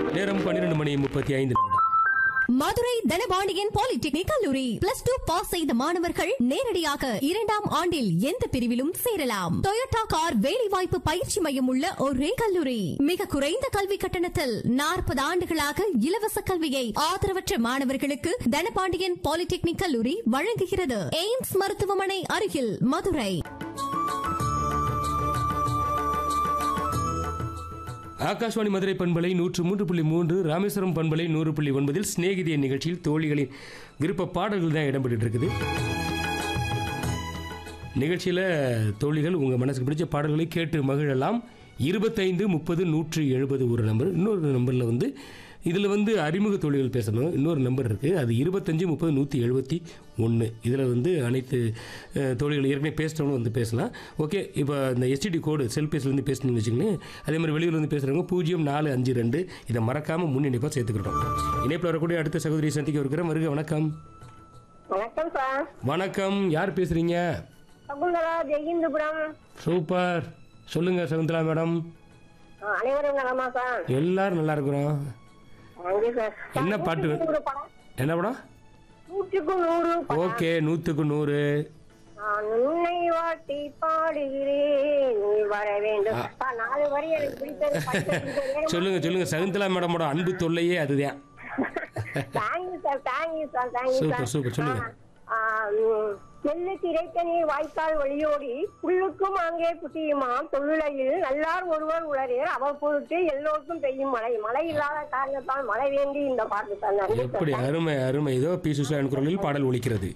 நேரம் பன்னிரண்டு மணி முப்பத்தி ஐந்து நிமிடம் மதுரை தனபாண்டியன் பாலிடெக்னிக் கல்லூரி பிளஸ் டூ பாஸ் செய்த மாணவர்கள் நேரடியாக இரண்டாம் ஆண்டில் எந்த பிரிவிலும் சேரலாம் டொயோட்டா கார் வேலைவாய்ப்பு பயிற்சி மையம் உள்ள ஒரே கல்லூரி மிக குறைந்த கல்வி கட்டணத்தில் நாற்பது ஆண்டுகளாக இலவச கல்வியை ஆதரவற்ற மாணவர்களுக்கு தனபாண்டியன் பாலிடெக்னிக் கல்லூரி வழங்குகிறது எய்ம்ஸ் மருத்துவமனை அருகில் மதுரை ஆகாஷ்வாணி மதுரை பண்பலை நூற்று மூன்று புள்ளி மூன்று ராமேஸ்வரம் பண்பலை நூறு புள்ளி ஒன்பதில் சிநேகிதிய நிகழ்ச்சியில் தோழிகளின் விருப்ப பாடல்கள் தான் இடம்பெற்று இருக்குது நிகழ்ச்சியில் தோழிகள் உங்கள் மனசுக்கு பிடிச்ச பாடல்களை கேட்டு மகிழலாம் இருபத்தைந்து முப்பது நூற்றி எழுபது ஒரு நம்பர் இன்னொரு நம்பரில் வந்து இதில் வந்து அறிமுக தோழிகள் பேசணும் இன்னொரு நம்பர் இருக்குது அது இருபத்தஞ்சு முப்பது நூற்றி எழுபத்தி ஒன்று இதில் வந்து அனைத்து அஹ், தோழிகள் ஏற்கனவே பேசுகிறவங்க வந்து பேசலாம் ஓகே இப்போ இந்த எஸ்டிடி கோடு செல்பேசிலேருந்து பேசணும்னு வச்சுக்கோங்களேன் அதே மாதிரி வெளியூர்லேருந்து பேசுகிறவங்க பூஜ்ஜியம் நாலு அஞ்சு ரெண்டு இதை மறக்காமல் முன்னிணைப்பாக சேர்த்துக்கிட்டோம் இணைப்பில் வரக்கூடிய அடுத்த சகோதரி சந்திக்க இருக்கிற வருக வணக்கம் வணக்கம் சார் வணக்கம் யார் பேசுகிறீங்க சகுந்தலா ஜெயகிந்தபுரம் சூப்பர் சொல்லுங்கள் சகுந்தலா மேடம் ஆ, அனைவரும் நலமா சார் எல்லாரும் நல்லா இருக்கிறோம் நன்றி சார் என்ன பாட்டு? நூற்றுக்கு நூறு படம் என்ன படம் நூற்றுக்கு நூறு படம். ஓகே நூற்றுக்கு நூறு நான் உன்னை வாட்டி பாடுகிறேன் நீ வர வேண்டும் சார், நாலு வரி எனக்கு பிடித்தது படிக்க சொல்லுங்க சொல்லுங்க சகுந்தலா மேடமோட அன்பு தொல்லையே அதுதான் thank you sir thank you sir thank you super, sir super, சொல்லுங்க. ஆ, ம், செல்லு திரைத்த நீர் வாய்க்கால் வழியோடி புல்லுக்கும் அங்கே புசியுமா தொல்லையில் நல்லார் ஒருவர் உளரேர் அவர் பொருட்டு எல்லோருக்கும் பெய்யும் மழை மழை இல்லாத காரணத்தால் மழை வேண்டி இந்த பாட்டு சார் நன்றி சார் எப்படி அருமை அருமை இதோ பி சுஷான் குரலில் பாடல் ஒலிக்கிறது